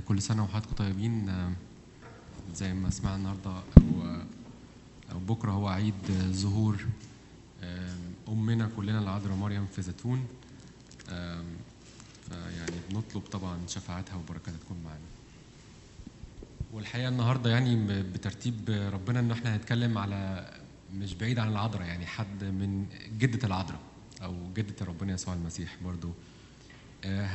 كل سنة وحضراتكم طيبين آه، زي ما سمعنا النهاردة أو أو بكرة هو عيد آه، ظهور آم، أمنا كلنا العذراء مريم في زيتون آم، فيعني بنطلب طبعا شفاعتها وبركاتها تكون معانا والحقيقة النهاردة يعني ب- بترتيب ربنا إن احنا هنتكلم على مش بعيد عن العذراء يعني حد من جدة العذراء أو جدة ربنا يسوع المسيح برضو آه،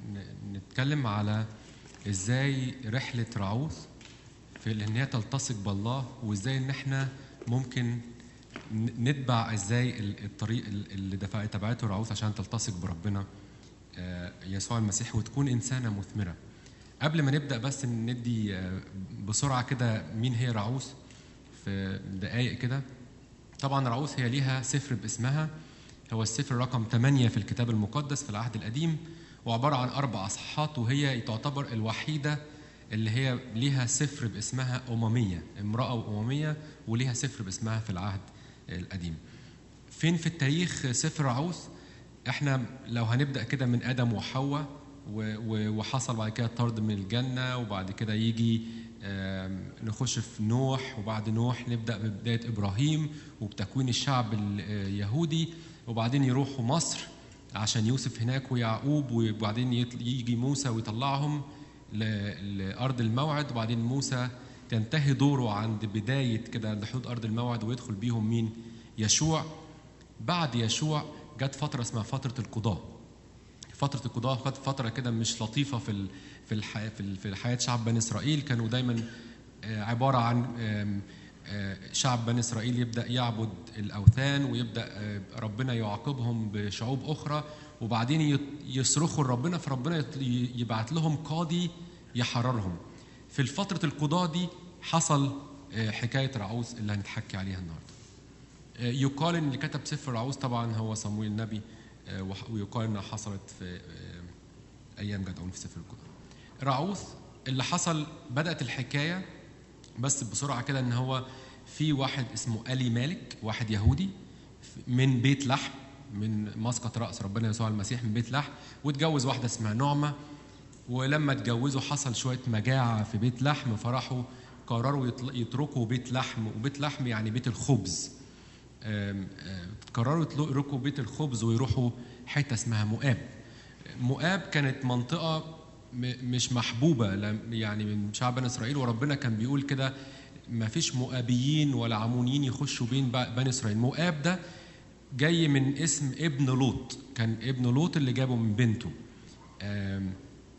هنتكلم على ازاي رحلة رعوث في ان هي تلتصق بالله وازاي ان احنا ممكن ن- نتبع ازاي ال- الطريق ال- اللي دفع تبعته رعوث عشان تلتصق بربنا آه، يسوع المسيح وتكون انسانه مثمره. قبل ما نبدا بس ندي آه، بسرعه كده مين هي رعوث في دقائق كده. طبعا رعوث هي ليها سفر باسمها هو السفر رقم 8 في الكتاب المقدس في العهد القديم وعبارة عن أربع أصحاحات وهي تعتبر الوحيدة اللي هي ليها سفر باسمها أممية امرأة أممية وليها سفر باسمها في العهد القديم فين في التاريخ سفر عوث احنا لو هنبدأ كده من آدم وحواء و- و- وحصل بعد كده طرد من الجنة وبعد كده يجي آم، نخش في نوح وبعد نوح نبدأ ببداية إبراهيم وبتكوين الشعب اليهودي وبعدين يروحوا مصر عشان يوسف هناك ويعقوب وبعدين يطل- يجي موسى ويطلعهم ل- لأرض الموعد وبعدين موسى تنتهي دوره عند بداية كده لحدود أرض الموعد ويدخل بيهم مين؟ يشوع بعد يشوع جت فترة اسمها فترة القضاء فترة القضاء كانت فترة كده مش لطيفة في ال- في الحياة في ال- في حياة شعب بني إسرائيل كانوا دايما آه، عبارة عن آم، آه، شعب بني إسرائيل يبدأ يعبد الأوثان ويبدأ آه، ربنا يعاقبهم بشعوب أخرى وبعدين يت- يصرخوا لربنا فربنا يت- ي- يبعت لهم قاضي يحررهم في الفترة القضاء دي حصل آه، حكاية رعوز اللي هنتحكي عليها النهارده يقال ان اللي كتب سفر رعوز طبعا هو صمويل النبي آه، وح- ويقال انها حصلت في آه، ايام جدعون في سفر القدر. رعوز اللي حصل بدات الحكايه بس بسرعه كده ان هو في واحد اسمه الي مالك واحد يهودي من بيت لحم من مسقط راس ربنا يسوع المسيح من بيت لحم واتجوز واحده اسمها نعمه ولما اتجوزوا حصل شويه مجاعه في بيت لحم فراحوا قرروا يطل- يتركوا بيت لحم وبيت لحم يعني بيت الخبز آم، آم، قرروا يتركوا بيت الخبز ويروحوا حته اسمها مؤاب مؤاب كانت منطقه م- مش محبوبه لم- يعني من شعب بني اسرائيل وربنا كان بيقول كده ما فيش مؤابيين ولا عمونيين يخشوا بين ب- بني اسرائيل مؤاب ده جاي من اسم ابن لوط كان ابن لوط اللي جابه من بنته آم،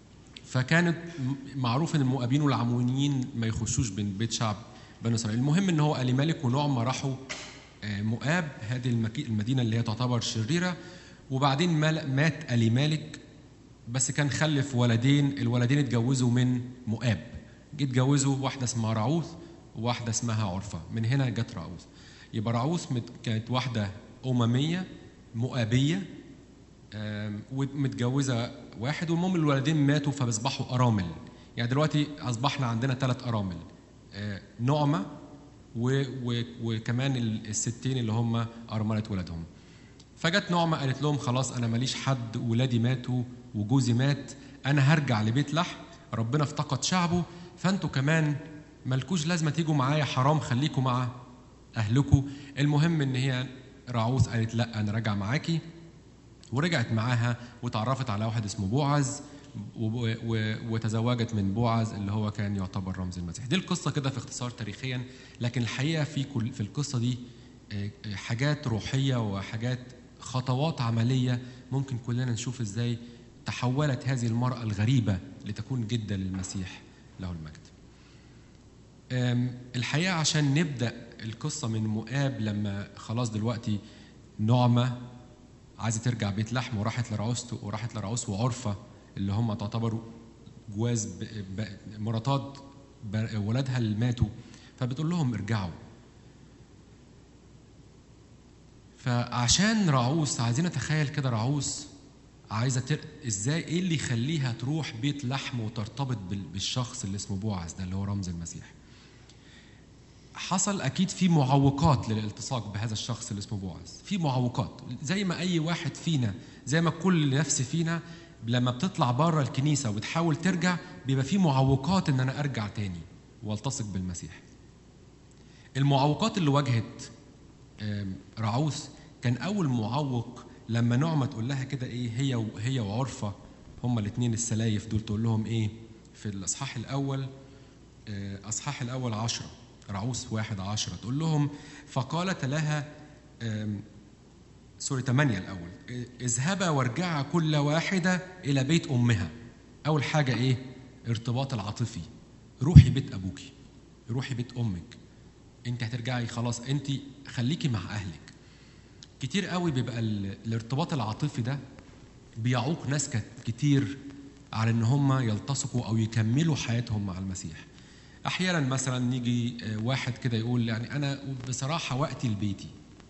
فكانت م- معروف ان المؤابين والعمونيين ما يخشوش بين بيت شعب بني اسرائيل المهم ان هو الي مالك ونعمه راحوا آه، مؤاب هذه المكي- المدينه اللي هي تعتبر شريره وبعدين مال- مات الي مالك بس كان خلف ولدين الولدين اتجوزوا من مؤاب جه اتجوزوا واحده اسمها رعوث وواحده اسمها عرفه من هنا جت رعوث يبقى رعوث مت- كانت واحده امميه مؤابيه آم، ومتجوزه واحد والمهم الولدين ماتوا فبيصبحوا ارامل يعني دلوقتي اصبحنا عندنا ثلاث ارامل آه، نعمه و و وكمان ال- الستين اللي هم ارمله ولادهم فجت نعمه قالت لهم خلاص انا ماليش حد ولادي ماتوا وجوزي مات انا هرجع لبيت لحم ربنا افتقد شعبه فانتوا كمان مالكوش لازمه تيجوا معايا حرام خليكم مع اهلكم المهم ان هي رعوز قالت لا انا راجعه معاكي ورجعت معاها وتعرفت على واحد اسمه بوعز و- و- وتزوجت من بوعز اللي هو كان يعتبر رمز المسيح دي القصة كده في اختصار تاريخيا لكن الحقيقة في كل في القصة دي آه، آه، حاجات روحية وحاجات خطوات عملية ممكن كلنا نشوف ازاي تحولت هذه المرأة الغريبة لتكون جدة للمسيح له المجد أم، الحقيقة عشان نبدأ القصة من مؤاب لما خلاص دلوقتي نعمة عايزة ترجع بيت لحم وراحت لرعوس وراحت لرعوس وعرفة اللي هم تعتبروا جواز ب- ب- مراتات ب- ولادها اللي ماتوا فبتقول لهم ارجعوا فعشان رعوس عايزين نتخيل كده رعوس عايزه تر... ازاي ايه اللي يخليها تروح بيت لحم وترتبط بال... بالشخص اللي اسمه بوعز ده اللي هو رمز المسيح حصل اكيد في معوقات للالتصاق بهذا الشخص اللي اسمه بوعز في معوقات زي ما اي واحد فينا زي ما كل نفس فينا لما بتطلع بره الكنيسه وبتحاول ترجع بيبقى في معوقات ان انا ارجع تاني والتصق بالمسيح المعوقات اللي واجهت آم، رعوس كان اول معوق لما نعمه تقول لها كده ايه هي و- هي وعرفه هما الاثنين السلايف دول تقول لهم ايه في الاصحاح الاول آه، اصحاح الاول عشرة رعوس واحد عشرة تقول لهم فقالت لها آم، سوري ثمانية الأول إيه، اذهبا وارجعا كل واحدة إلى بيت أمها أول حاجة إيه ارتباط العاطفي روحي بيت أبوكي روحي بيت أمك أنت هترجعي خلاص أنت خليكي مع أهلك كتير قوي بيبقى ال- الارتباط العاطفي ده بيعوق ناس كت- كتير على ان هم يلتصقوا او يكملوا حياتهم مع المسيح احيانا مثلا نيجي آه، واحد كده يقول يعني انا بصراحه وقتي لبيتي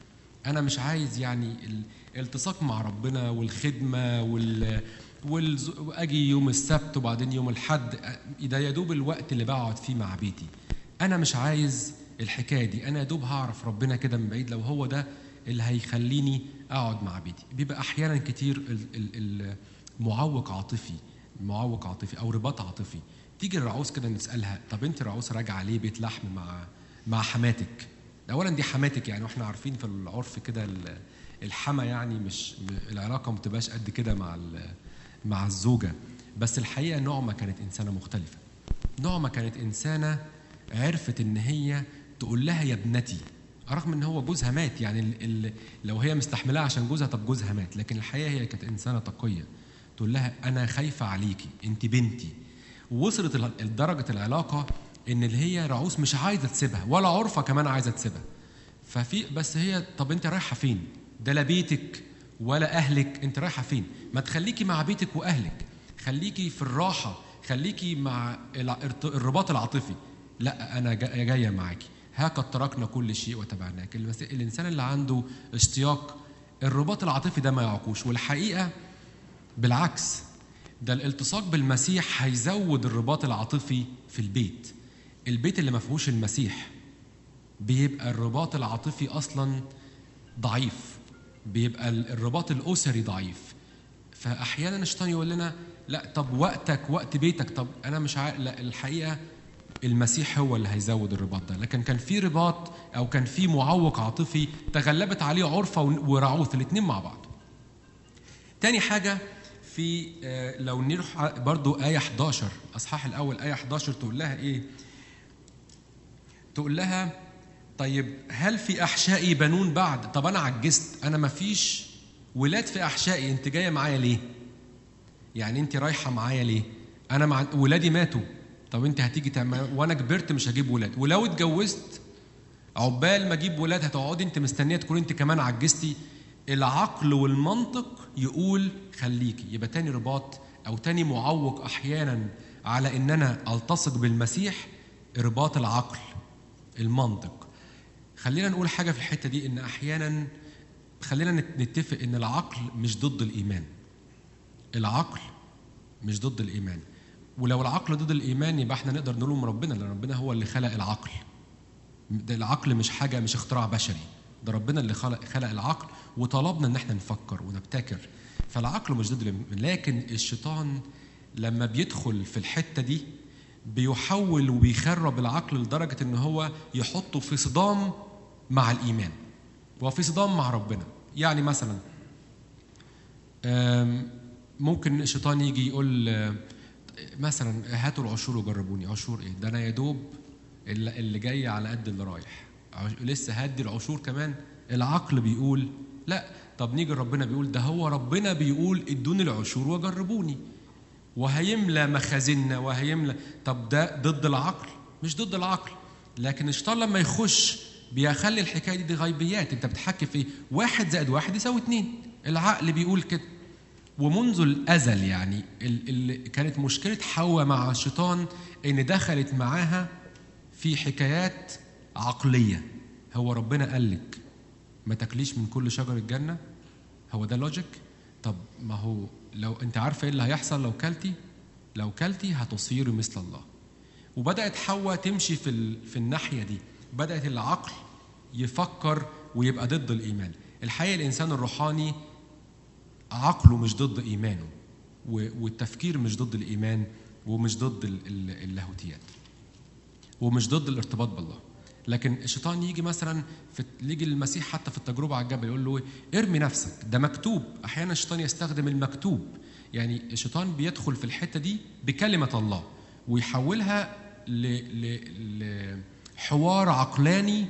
انا مش عايز يعني الالتصاق مع ربنا والخدمه وال والز... واجي يوم السبت وبعدين يوم الحد أ- ده يا دوب الوقت اللي بقعد فيه مع بيتي انا مش عايز الحكايه دي انا يا دوب هعرف ربنا كده من بعيد لو هو ده اللي هيخليني اقعد مع بيتي بيبقى احيانا كتير ال- ال- المعوق عاطفي معوق عاطفي او رباط عاطفي تيجي الرعوس كده نسالها طب انت رعوس راجعه ليه بيت لحم مع مع حماتك اولا دي حماتك يعني واحنا عارفين في العرف كده ال- الحما يعني مش م- العلاقه ما بتبقاش قد كده مع ال- مع الزوجه بس الحقيقه نعمه كانت انسانه مختلفه نعمه كانت انسانه عرفت ان هي تقول لها يا ابنتي رغم ان هو جوزها مات يعني ال ال لو هي مستحملاه عشان جوزها طب جوزها مات لكن الحقيقه هي كانت انسانه تقيه تقول لها انا خايفه عليكي انت بنتي ووصلت ال- لدرجه العلاقه ان اللي هي رعوس مش عايزه تسيبها ولا عرفه كمان عايزه تسيبها ففي بس هي طب انت رايحه فين ده لا بيتك ولا اهلك انت رايحه فين ما تخليكي مع بيتك واهلك خليكي في الراحه خليكي مع الع- الارت- الرباط العاطفي لا انا جا- جايه معاكي ها قد تركنا كل شيء وتبعناك المس- الانسان اللي عنده اشتياق الرباط العاطفي ده ما يعوقوش والحقيقه بالعكس ده الالتصاق بالمسيح هيزود الرباط العاطفي في البيت البيت اللي ما فيهوش المسيح بيبقى الرباط العاطفي اصلا ضعيف بيبقى ال- الرباط الاسري ضعيف فاحيانا الشيطان يقول لنا لا طب وقتك وقت بيتك طب انا مش عارف لا الحقيقه المسيح هو اللي هيزود الرباط ده لكن كان في رباط او كان في معوق عاطفي تغلبت عليه عرفه ون- ورعوث الاثنين مع بعض تاني حاجة في آه، لو نروح ع- برضو آية 11 أصحاح الأول آية 11 تقول لها إيه؟ تقول لها طيب هل في أحشائي بنون بعد؟ طب أنا عجزت أنا مفيش ولاد في أحشائي أنت جاية معايا ليه؟ يعني أنت رايحة معايا ليه؟ أنا مع ولادي ماتوا طب أنت هتيجي تعمل وأنا كبرت مش هجيب ولاد ولو اتجوزت عقبال ما اجيب ولاد هتقعدي انت مستنيه تكون انت كمان عجزتي العقل والمنطق يقول خليكي يبقى تاني رباط او تاني معوق احيانا على ان انا التصق بالمسيح رباط العقل المنطق خلينا نقول حاجه في الحته دي ان احيانا خلينا نت- نتفق ان العقل مش ضد الايمان العقل مش ضد الايمان ولو العقل ضد الايمان يبقى احنا نقدر نلوم ربنا لان ربنا هو اللي خلق العقل ده العقل مش حاجه مش اختراع بشري ده ربنا اللي خلق خلق العقل وطلبنا ان احنا نفكر ونبتكر فالعقل مش ضد الإيمان. لكن الشيطان لما بيدخل في الحته دي بيحول وبيخرب العقل لدرجه ان هو يحطه في صدام مع الايمان وفي صدام مع ربنا يعني مثلا آم، ممكن الشيطان يجي يقول آه، مثلا هاتوا العشور وجربوني عشور ايه ده انا يا دوب اللي اللي جاي على قد اللي رايح عش- لسه هدي العشور كمان العقل بيقول لا طب نيجي ربنا بيقول ده هو ربنا بيقول ادوني العشور وجربوني وهيملى مخازننا وهيملى طب ده ضد العقل مش ضد العقل لكن الشيطان لما يخش بيخلي الحكايه دي, دي غيبيات انت بتحكي في واحد زائد واحد يساوي اتنين العقل بيقول كده ومنذ الازل يعني ال- اللي كانت مشكله حواء مع الشيطان ان دخلت معاها في حكايات عقليه هو ربنا قال لك ما تاكليش من كل شجر الجنه هو ده لوجيك طب ما هو لو انت عارفه ايه اللي هيحصل لو كلتي لو كلتي هتصيري مثل الله وبدات حواء تمشي في ال... في الناحيه دي بدات العقل يفكر ويبقى ضد الايمان الحقيقه الانسان الروحاني عقله مش ضد ايمانه و- والتفكير مش ضد الايمان ومش ضد ال- ال- اللاهوتيات ومش ضد الارتباط بالله لكن الشيطان يجي مثلا في يجي المسيح حتى في التجربه على الجبل يقول له إيه؟ ارمي نفسك ده مكتوب احيانا الشيطان يستخدم المكتوب يعني الشيطان بيدخل في الحته دي بكلمه الله ويحولها ل... ل... لحوار عقلاني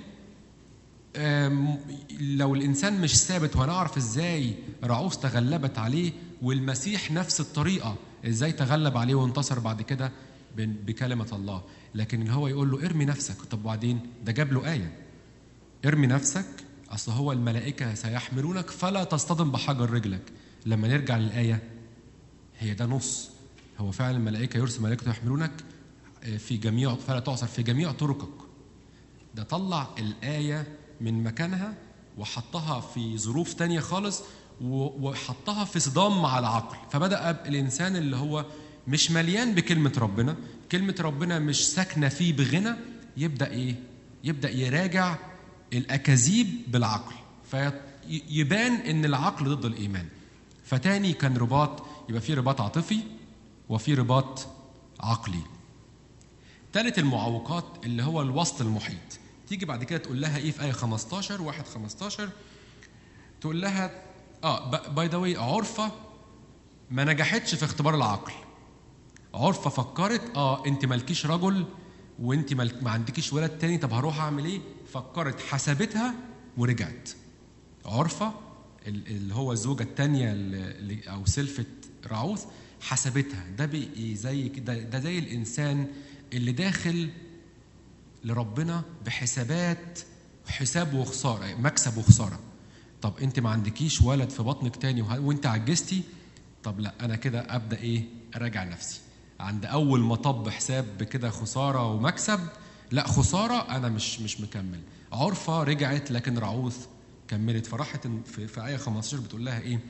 أم، لو الانسان مش ثابت وهنعرف ازاي رعوز تغلبت عليه والمسيح نفس الطريقه ازاي تغلب عليه وانتصر بعد كده ب- بكلمه الله لكن اللي هو يقول له ارمي نفسك طب وبعدين ده جاب له ايه ارمي نفسك اصل هو الملائكه سيحملونك فلا تصطدم بحجر رجلك لما نرجع للايه هي ده نص هو فعلا الملائكه يرسل ملائكه يحملونك آه، في جميع فلا تعصر في جميع طرقك ده طلع الآية من مكانها وحطها في ظروف تانية خالص و- وحطها في صدام مع العقل فبدأ الإنسان اللي هو مش مليان بكلمة ربنا كلمة ربنا مش ساكنة فيه بغنى يبدأ إيه؟ يبدأ يراجع الأكاذيب بالعقل فيبان إن العقل ضد الإيمان فتاني كان رباط يبقى في رباط عاطفي وفي رباط عقلي ثالث المعوقات اللي هو الوسط المحيط تيجي بعد كده تقول لها ايه في ايه 15 واحد 15 تقول لها اه باي ذا واي عرفه ما نجحتش في اختبار العقل عرفه فكرت اه انت مالكيش رجل وانت مالك ما عندكيش ولد تاني طب هروح اعمل ايه فكرت حسبتها ورجعت عرفه ال- اللي هو الزوجه الثانيه او سلفه رعوث حسبتها ده بي زي كده ده زي الانسان اللي داخل لربنا بحسابات حساب وخساره مكسب وخساره طب انت ما عندكيش ولد في بطنك تاني وه- وانت عجزتي طب لا انا كده ابدا ايه اراجع نفسي عند اول مطب حساب بكده خساره ومكسب لا خساره انا مش مش مكمل عرفه رجعت لكن رعوث كملت فراحت في, في ايه 15 بتقول لها ايه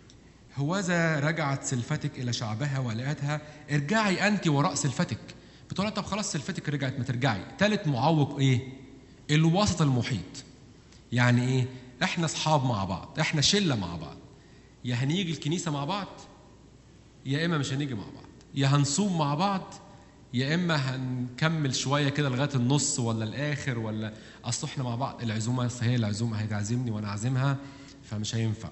هوذا رجعت سلفتك الى شعبها ولقتها ارجعي انت وراء سلفتك بتقول لها طب خلاص سلفتك رجعت ما ترجعي ثالث معوق ايه الوسط المحيط يعني ايه احنا اصحاب مع بعض احنا شله مع بعض يا هنيجي الكنيسه مع بعض يا اما مش هنيجي مع بعض يا هنصوم مع بعض يا اما هنكمل شويه كده لغايه النص ولا الاخر ولا اصل احنا مع بعض العزومه أصل هي العزومه هتعزمني وانا عازمها فمش هينفع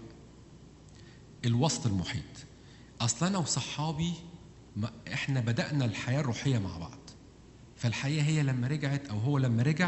الوسط المحيط اصل انا وصحابي ما احنا بدانا الحياه الروحيه مع بعض فالحقيقه هي لما رجعت او هو لما رجع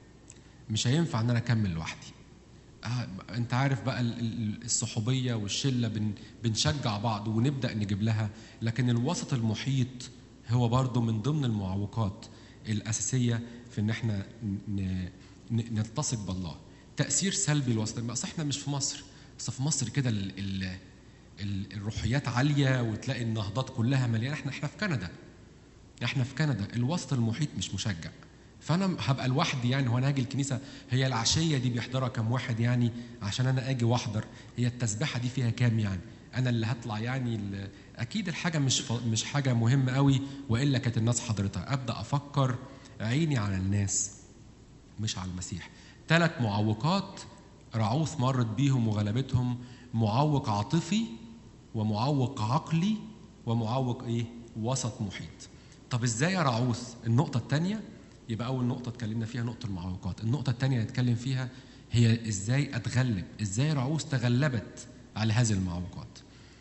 مش هينفع ان انا اكمل لوحدي آه انت عارف بقى ال- ال- الصحوبيه والشله بن بنشجع بعض ونبدا نجيب لها لكن الوسط المحيط هو برضو من ضمن المعوقات الاساسيه في ان احنا ن- ن- نلتصق بالله تاثير سلبي الوسط اصل احنا مش في مصر اصل في مصر كده ال- ال- ال- الروحيات عاليه وتلاقي النهضات كلها مليانه احنا احنا في كندا احنا في كندا الوسط المحيط مش مشجع فانا هبقى لوحدي يعني وانا هاجي الكنيسه هي العشيه دي بيحضرها كام واحد يعني عشان انا اجي واحضر هي التسبيحه دي فيها كام يعني انا اللي هطلع يعني ال- اكيد الحاجه مش ف- مش حاجه مهمه قوي والا كانت الناس حضرتها ابدا افكر عيني على الناس مش على المسيح ثلاث معوقات رعوث مرت بيهم وغلبتهم معوق عاطفي ومعوق عقلي ومعوق ايه وسط محيط طب ازاي يا رعوث النقطه الثانيه يبقى اول نقطه اتكلمنا فيها نقطه المعوقات النقطه الثانيه نتكلم فيها هي ازاي اتغلب ازاي رعوث تغلبت على هذه المعوقات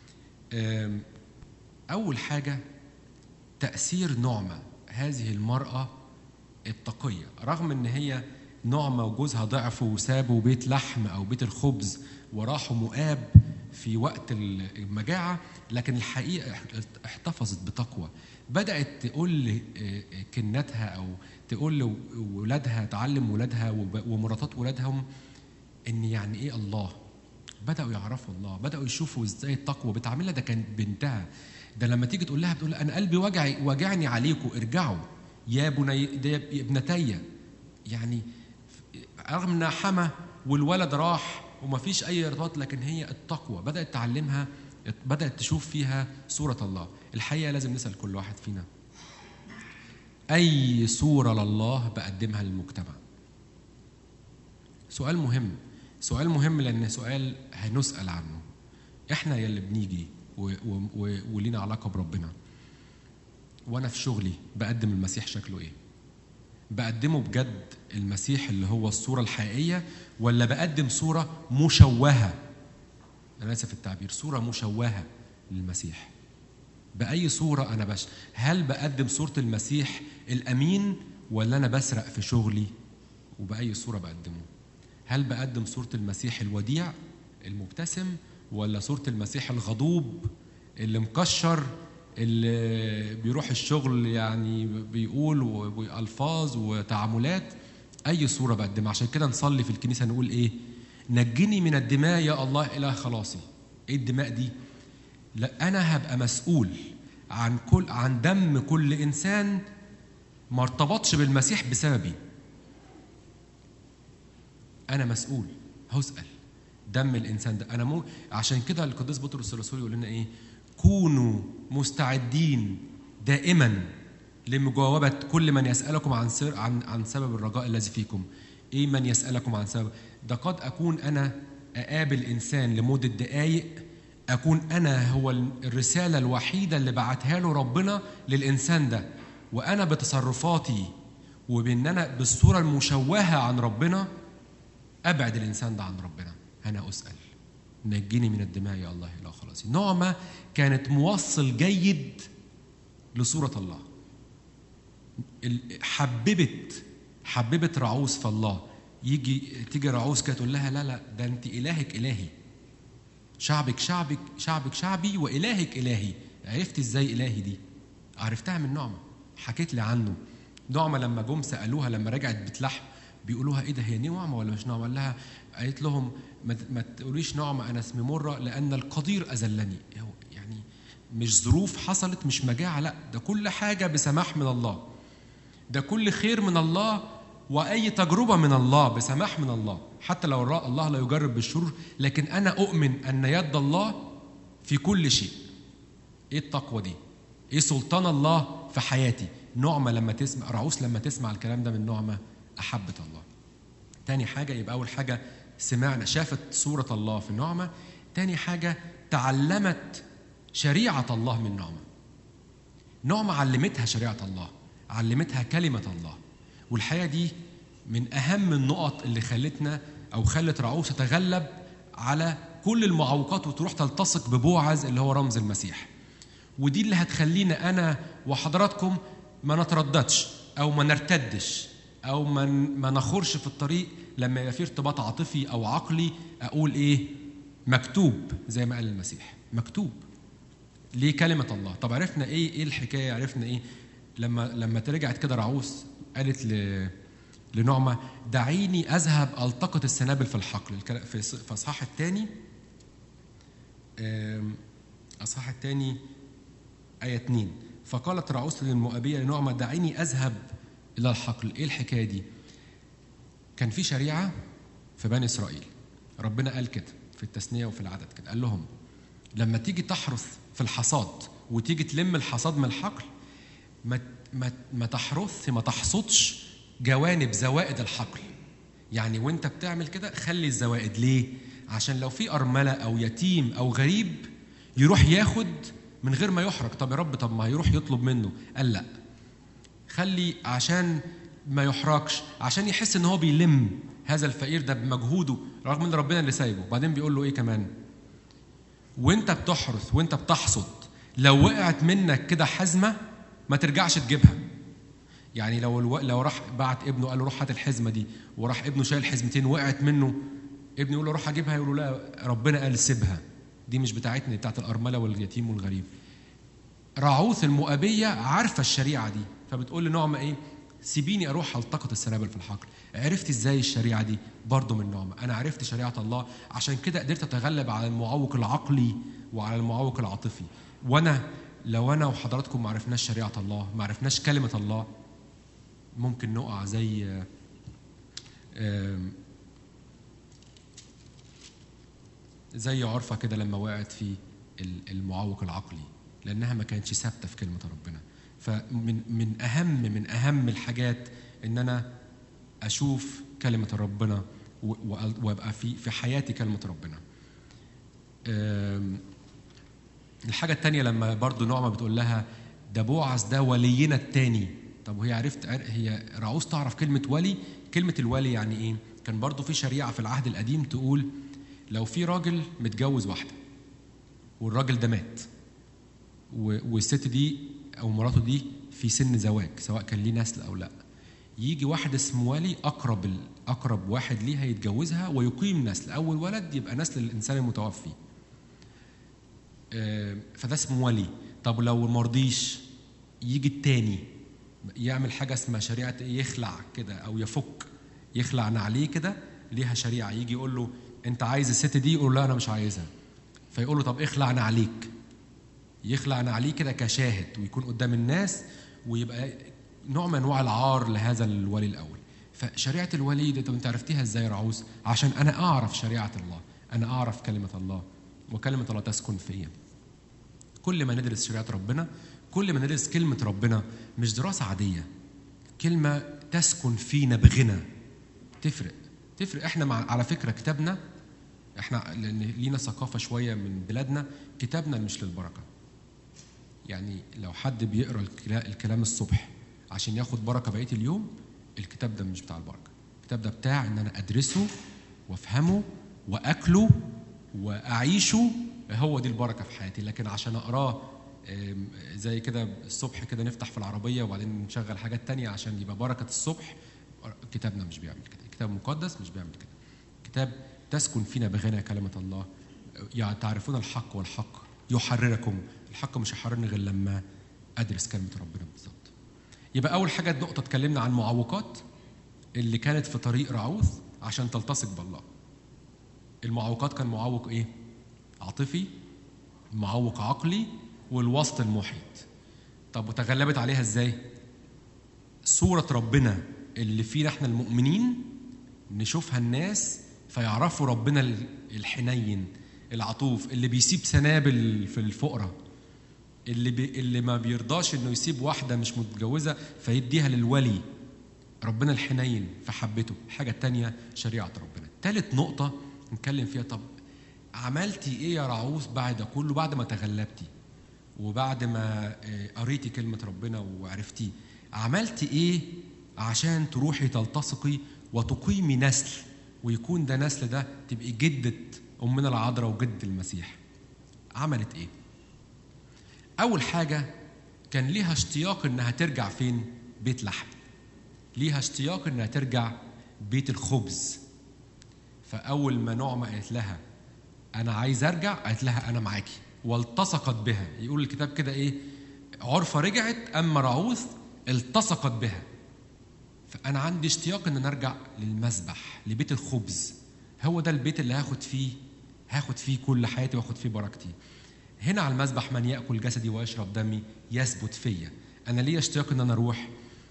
أم، اول حاجه تاثير نعمه هذه المراه التقيه رغم ان هي نعمه وجوزها ضعفوا وسابوا بيت لحم او بيت الخبز وراحوا مؤاب في وقت المجاعه لكن الحقيقه احتفظت بتقوى بدات تقول لكنتها او تقول لاولادها تعلم ولادها وب- ومراتات ولادهم ان يعني ايه الله بداوا يعرفوا الله بداوا يشوفوا ازاي التقوى بتعملها ده كان بنتها ده لما تيجي تقول لها بتقول لها انا قلبي وجعي وجعني عليكم ارجعوا يا بني ده يا ابنتي يعني رغم انها حما والولد راح وما فيش اي ارتباط لكن هي التقوى بدات تعلمها بدات تشوف فيها صوره الله الحقيقه لازم نسال كل واحد فينا اي صوره لله بقدمها للمجتمع سؤال مهم سؤال مهم لان سؤال هنسال عنه احنا يلي بنيجي و- و- و- ولينا علاقه بربنا وانا في شغلي بقدم المسيح شكله ايه بقدمه بجد المسيح اللي هو الصوره الحقيقيه ولا بقدم صوره مشوهه انا اسف التعبير صوره مشوهه للمسيح باي صوره انا بش هل بقدم صوره المسيح الامين ولا انا بسرق في شغلي وباي صوره بقدمه هل بقدم صوره المسيح الوديع المبتسم ولا صوره المسيح الغضوب اللي مكشر اللي بيروح الشغل يعني بيقول والفاظ وتعاملات اي صوره بقدمها عشان كده نصلي في الكنيسه نقول ايه نجني من الدماء يا الله اله خلاصي ايه الدماء دي لا انا هبقى مسؤول عن كل عن دم كل انسان ما ارتبطش بالمسيح بسببي انا مسؤول هسال دم الانسان ده انا مو عشان كده القديس بطرس الرسول يقول لنا ايه كونوا مستعدين دائما لمجاوبه كل من يسالكم عن سر عن عن سبب الرجاء الذي فيكم ايه من يسالكم عن سبب ده قد اكون انا اقابل انسان لمده دقائق اكون انا هو الرساله الوحيده اللي بعتها له ربنا للانسان ده وانا بتصرفاتي وبان انا بالصوره المشوهه عن ربنا ابعد الانسان ده عن ربنا انا اسال نجني من الدماء يا الله الى خلاصي نعمه كانت موصل جيد لصوره الله ال- حببت حببت رعوز في الله يجي تيجي رعوز كده تقول لها لا لا ده انت الهك الهي شعبك شعبك شعبك شعبي والهك الهي عرفت ازاي الهي دي عرفتها من نعمه حكيت لي عنه نعمه لما جم سالوها لما رجعت بتلحم بيقولوها ايه ده هي نعمه ولا مش نعمه قال لها قالت لهم ما, ما تقوليش نعمه انا اسمي مره لان القدير اذلني هو يعني مش ظروف حصلت مش مجاعه لا ده كل حاجه بسماح من الله ده كل خير من الله واي تجربه من الله بسماح من الله حتى لو الر- الله لا يجرب بالشرور لكن انا اؤمن ان يد الله في كل شيء ايه التقوى دي ايه سلطان الله في حياتي نعمه لما تسمع رعوس لما تسمع الكلام ده من نعمه احبت الله تاني حاجه يبقى اول حاجه سمعنا شافت صوره الله في النعمه تاني حاجه تعلمت شريعه الله من نعمه نعمة علمتها شريعة الله علمتها كلمة الله والحقيقة دي من أهم النقط اللي خلتنا أو خلت رعوس تتغلب على كل المعوقات وتروح تلتصق ببوعز اللي هو رمز المسيح ودي اللي هتخلينا أنا وحضراتكم ما نترددش أو ما نرتدش أو ما ما نخرش في الطريق لما يبقى في ارتباط عاطفي أو عقلي أقول إيه مكتوب زي ما قال المسيح مكتوب ليه كلمة الله طب عرفنا ايه ايه الحكاية عرفنا ايه لما لما رجعت كده رعوس قالت ل لنعمة دعيني أذهب ألتقط السنابل في الحقل الكلا- في ص- في أصحاح الثاني أصحاح الثاني آية 2 فقالت رعوس للمؤابية لنعمة دعيني أذهب إلى الحقل إيه الحكاية دي كان في شريعة في بني إسرائيل ربنا قال كده في التثنية وفي العدد كده قال لهم لما تيجي تحرث في الحصاد وتيجي تلم الحصاد من الحقل ما ما ما تحرث ما تحصدش جوانب زوائد الحقل يعني وانت بتعمل كده خلي الزوائد ليه عشان لو في ارمله او يتيم او غريب يروح ياخد من غير ما يحرج طب يا رب طب ما هيروح يطلب منه قال لا خلي عشان ما يحرجش عشان يحس ان هو بيلم هذا الفقير ده بمجهوده رغم ان ربنا اللي سايبه بعدين بيقول له ايه كمان وانت بتحرث وانت بتحصد لو وقعت منك كده حزمه ما ترجعش تجيبها يعني لو الو... لو راح بعت ابنه قال له روح هات الحزمه دي وراح ابنه شايل حزمتين وقعت منه ابنه يقول له روح اجيبها يقول له لا ربنا قال سيبها دي مش بتاعتنا دي بتاعت الارمله واليتيم والغريب راعوث المؤابيه عارفه الشريعه دي فبتقول لنعمه ايه سيبيني اروح التقط السنابل في الحقل عرفت ازاي الشريعه دي برضه من نعمه انا عرفت شريعه الله عشان كده قدرت اتغلب على المعوق العقلي وعلى المعوق العاطفي وانا لو انا وحضراتكم ما عرفناش شريعه الله ما عرفناش كلمه الله ممكن نقع زي آم، زي عرفه كده لما وقعت في ال- المعوق العقلي لانها ما كانتش ثابته في كلمه ربنا فمن من اهم من اهم الحاجات ان انا اشوف كلمه ربنا و- و- وابقى في في حياتي كلمه ربنا آم، الحاجة التانية لما برضو نعمة بتقول لها ده بوعز ده ولينا التاني طب وهي عرفت هي رعوز تعرف كلمة ولي كلمة الولي يعني ايه كان برضو في شريعة في العهد القديم تقول لو في راجل متجوز واحدة والراجل ده مات والست دي او مراته دي في سن زواج سواء كان ليه نسل او لا يجي واحد اسمه ولي اقرب اقرب واحد ليها يتجوزها ويقيم نسل اول ولد يبقى نسل الانسان المتوفي فده اسمه ولي طب لو مرضيش يجي التاني يعمل حاجه اسمها شريعه يخلع كده او يفك يخلع نعليه كده ليها شريعه يجي يقول له انت عايز الست دي يقول له لا انا مش عايزها فيقول له طب اخلع نعليك يخلع نعليه كده كشاهد ويكون قدام الناس ويبقى نوع من انواع العار لهذا الولي الاول فشريعه الولي دي طب انت عرفتيها ازاي يا رعوز عشان انا اعرف شريعه الله انا اعرف كلمه الله وكلمه الله تسكن فيا كل ما ندرس شريعه ربنا كل ما ندرس كلمه ربنا مش دراسه عاديه كلمه تسكن فينا بغنى تفرق تفرق احنا مع على فكره كتابنا احنا لان لينا ثقافه شويه من بلادنا كتابنا مش للبركه يعني لو حد بيقرا الكلام الصبح عشان ياخد بركه بقيه اليوم الكتاب ده مش بتاع البركه الكتاب ده بتاع ان انا ادرسه وافهمه واكله واعيشه هو دي البركه في حياتي لكن عشان اقراه زي كده الصبح كده نفتح في العربيه وبعدين نشغل حاجات تانية عشان يبقى بركه الصبح كتابنا مش بيعمل كده الكتاب المقدس مش بيعمل كده كتاب تسكن فينا بغنى كلمه الله يعني تعرفون الحق والحق يحرركم الحق مش هيحررني غير لما ادرس كلمه ربنا بالظبط يبقى اول حاجه نقطه اتكلمنا عن معوقات اللي كانت في طريق رعوث عشان تلتصق بالله المعوقات كان معوق ايه عاطفي معوق عقلي والوسط المحيط طب وتغلبت عليها ازاي صورة ربنا اللي فينا احنا المؤمنين نشوفها الناس فيعرفوا ربنا الحنين العطوف اللي بيسيب سنابل في الفقرة اللي بي اللي ما بيرضاش انه يسيب واحدة مش متجوزة فيديها للولي ربنا الحنين فحبته الحاجة التانية شريعة ربنا تالت نقطة نتكلم فيها طب عملتي ايه يا رعوز بعد كله بعد ما تغلبتي وبعد ما قريتي كلمة ربنا وعرفتيه عملتي ايه عشان تروحي تلتصقي وتقيمي نسل ويكون ده نسل ده تبقي جدة أمنا العذراء وجد المسيح عملت ايه أول حاجة كان ليها اشتياق إنها ترجع فين بيت لحم ليها اشتياق إنها ترجع بيت الخبز فأول ما نعمة قالت لها أنا عايز أرجع قالت لها أنا معاكي والتصقت بها يقول الكتاب كده إيه عرفة رجعت أما رعوث التصقت بها فأنا عندي اشتياق إن أنا أرجع للمذبح لبيت الخبز هو ده البيت اللي هاخد فيه هاخد فيه كل حياتي واخد فيه بركتي هنا على المذبح من ياكل جسدي ويشرب دمي يثبت فيا انا ليا اشتياق ان انا اروح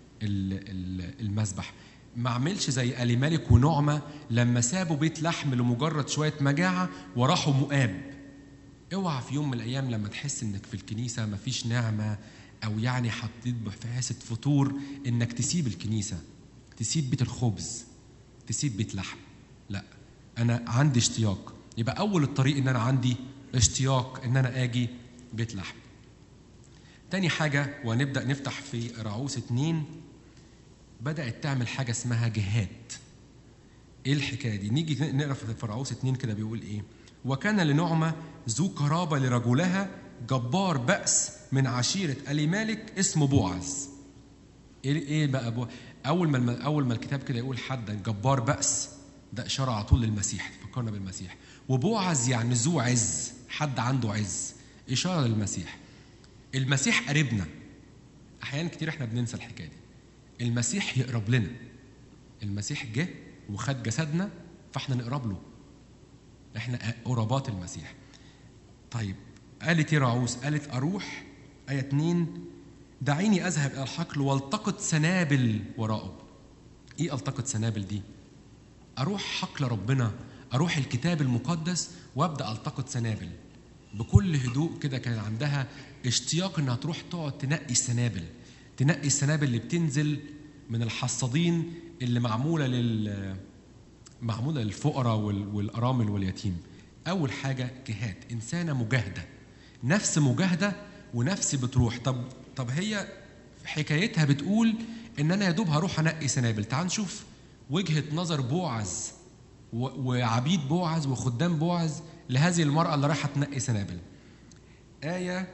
المذبح ما اعملش زي الي مالك ونعمه لما سابوا بيت لحم لمجرد شويه مجاعه وراحوا مؤاب اوعى في يوم من الايام لما تحس انك في الكنيسه ما فيش نعمه او يعني حطيت بحاسه فطور انك تسيب الكنيسه تسيب بيت الخبز تسيب بيت لحم لا انا عندي اشتياق يبقى اول الطريق ان انا عندي اشتياق ان انا اجي بيت لحم تاني حاجة ونبدأ نفتح في رعوس اتنين بدأت تعمل حاجة اسمها جهاد ايه الحكاية دي نيجي نقرا في رعوس اتنين كده بيقول ايه وكان لنعمة ذو قرابة لرجلها جبار بأس من عشيرة ألي مالك اسمه بوعز ايه ايه بقى بو اول ما اول ما الكتاب كده يقول حد جبار بأس ده اشاره على طول للمسيح فكرنا بالمسيح وبوعز يعني ذو عز حد عنده عز اشاره للمسيح المسيح قريبنا احيانا كتير احنا بننسى الحكايه دي المسيح يقرب لنا المسيح جه وخد جسدنا فاحنا نقرب له احنا قربات المسيح طيب قالت ايه رعوس قالت اروح ايه اتنين دعيني اذهب الى الحقل والتقط سنابل وراءه ايه التقط سنابل دي اروح حقل ربنا اروح الكتاب المقدس وابدا التقط سنابل بكل هدوء كده كان عندها اشتياق انها تروح تقعد تنقي السنابل تنقي السنابل اللي بتنزل من الحصادين اللي معموله لل معموله للفقراء والارامل واليتيم اول حاجه جهاد انسانه مجاهده نفس مجاهده ونفس بتروح طب طب هي حكايتها بتقول ان انا يا دوب هروح انقي سنابل تعال نشوف وجهه نظر بوعز و- وعبيد بوعز وخدام بوعز لهذه المراه اللي رايحه تنقي سنابل ايه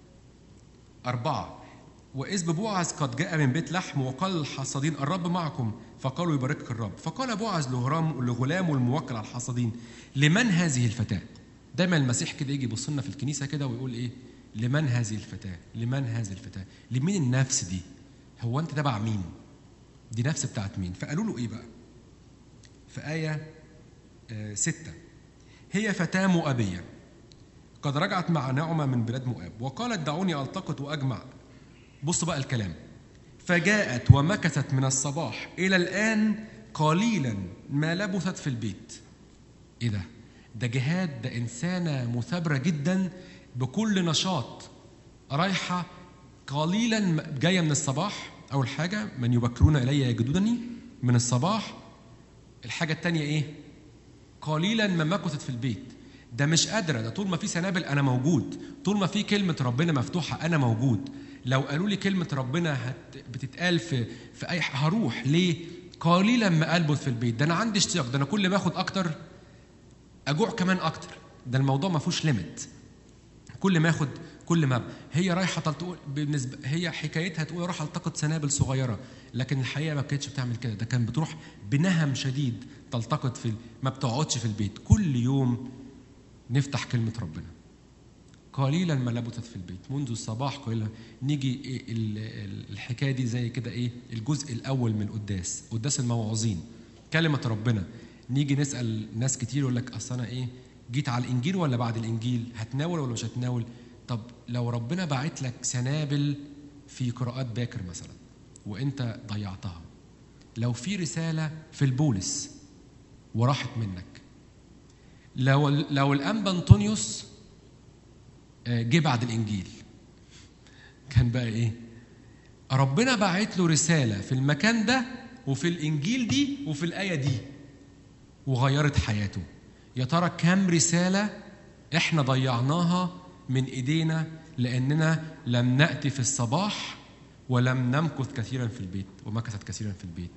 أربعة وإذ ببوعز قد جاء من بيت لحم وقال الحصادين الرب معكم فقالوا يباركك الرب فقال بوعز لغرام لغلامه الموكل على الحصادين لمن هذه الفتاة دايما المسيح كده يجي يبص لنا في الكنيسة كده ويقول إيه لمن هذه الفتاة لمن هذه الفتاة لمين النفس دي هو أنت تبع مين دي نفس بتاعت مين فقالوا له إيه بقى في آية آه ستة هي فتاة مؤبية قد رجعت مع نعمة من بلاد مؤاب وقالت دعوني ألتقط وأجمع بص بقى الكلام فجاءت ومكثت من الصباح إلى الآن قليلا ما لبثت في البيت إيه ده؟ ده جهاد ده إنسانة مثابرة جدا بكل نشاط رايحة قليلا جاية من الصباح أول حاجة من يبكرون إلي يجدونني من الصباح الحاجة التانية إيه؟ قليلا ما مكثت في البيت ده مش قادرة ده طول ما في سنابل أنا موجود طول ما في كلمة ربنا مفتوحة أنا موجود لو قالوا لي كلمة ربنا هت بتتقال في في أي ح- هروح ليه؟ قليلا ما ألبث في البيت ده أنا عندي اشتياق ده أنا كل ما آخد أكتر أجوع كمان أكتر ده الموضوع ما فيهوش ليميت كل ما اخد كل ما هي رايحه تقول بالنسبه هي حكايتها تقول اروح التقط سنابل صغيره لكن الحقيقه ما كانتش بتعمل كده ده كان بتروح بنهم شديد تلتقط في ما بتقعدش في البيت كل يوم نفتح كلمه ربنا قليلا ما لبثت في البيت منذ الصباح قليلا نيجي إيه ال- ال- الحكايه دي زي كده ايه الجزء الاول من القداس قداس الموعظين كلمه ربنا نيجي نسال ناس كتير يقول لك اصل انا ايه جيت على الانجيل ولا بعد الانجيل هتناول ولا مش هتناول طب لو ربنا باعت لك سنابل في قراءات باكر مثلا وانت ضيعتها لو في رساله في البولس وراحت منك لو لو الانبا انطونيوس آه، جه بعد الانجيل كان بقى ايه ربنا باعت له رساله في المكان ده وفي الانجيل دي وفي الايه دي وغيرت حياته يا ترى كم رساله احنا ضيعناها من ايدينا لاننا لم ناتي في الصباح ولم نمكث كثيرا في البيت ومكثت كثيرا في البيت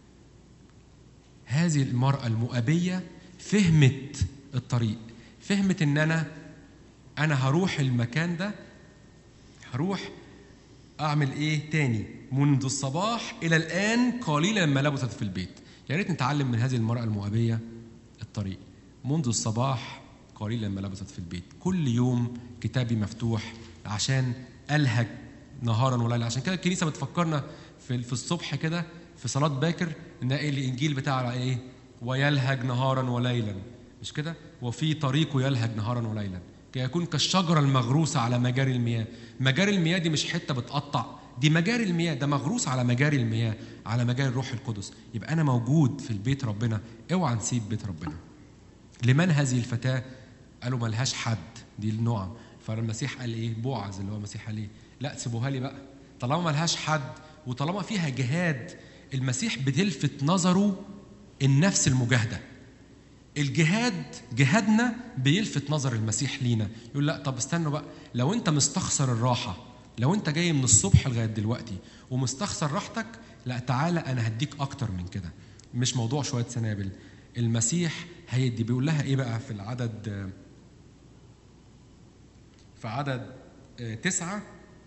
هذه المراه المؤبيه فهمت الطريق فهمت ان انا انا هروح المكان ده هروح اعمل ايه تاني منذ الصباح الى الان قليلا ما لبثت في البيت يا ريت نتعلم من هذه المراه المؤبيه الطريق منذ الصباح قليلا ما لبثت في البيت كل يوم كتابي مفتوح عشان الهج نهارا وليلا عشان كده الكنيسه بتفكرنا في في الصبح كده في صلاه باكر ان إيه الانجيل بتاع ايه ويلهج نهارا وليلا مش كده وفي طريقه يلهج نهارا وليلا كي يكون كالشجره المغروسه على مجاري المياه مجاري المياه دي مش حته بتقطع دي مجاري المياه ده مغروس على مجاري المياه على مجاري الروح القدس يبقى انا موجود في البيت ربنا اوعى نسيب بيت ربنا لمن هذه الفتاه قالوا ملهاش حد دي النوع فالمسيح قال ايه بوعز اللي هو المسيح قال ايه لا سيبوها لي بقى طالما ملهاش حد وطالما فيها جهاد المسيح بتلفت نظره النفس المجاهده الجهاد جهادنا بيلفت نظر المسيح لينا يقول لا طب استنوا بقى لو انت مستخسر الراحه لو انت جاي من الصبح لغايه دلوقتي ومستخسر راحتك لا تعالى انا هديك اكتر من كده مش موضوع شويه سنابل المسيح هيدي بيقول لها ايه بقى في العدد في عدد آه، تسعة